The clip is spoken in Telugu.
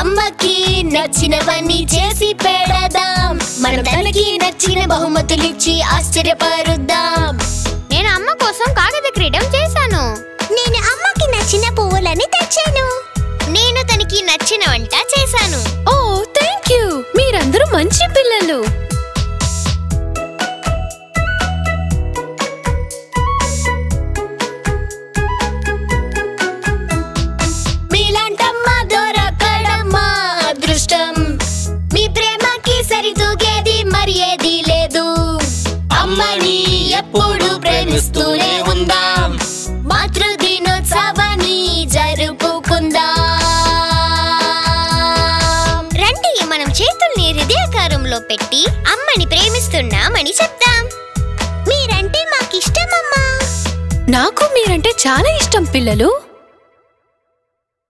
అమ్మకి నచ్చినవన్నీ చేసి పెడదాం మనం తనకి నచ్చిన బహుమతులిచ్చి ఆశ్చర్యపరుద్దాం నేను అమ్మ కోసం కాగిత క్రీడం చేశాను నేను అమ్మకి నచ్చిన పువ్వులని తెచ్చాను నేను తనకి నచ్చిన వంట చేశాను ఓ థ్యాంక్ యూ మీరందరూ మంచి పిల్లలు మీలాంటమ్మ దొరకడం మా అదృష్టం మీ ప్రేమకి సరితూగేది మరి ఏది లేదు అమ్మని ఎప్పుడు ప్రేమిస్తూనే ఉందాం మాతృదినోత్సవాన్ని జరుపుకుందాం రండి మనం చేతుల్ని హృదయాకారంలో పెట్టి అమ్మని ప్రేమిస్తున్నామని చెప్తాం మీరంటే మాకిష్టమమ్మా నాకు మీరంటే చాలా ఇష్టం పిల్లలు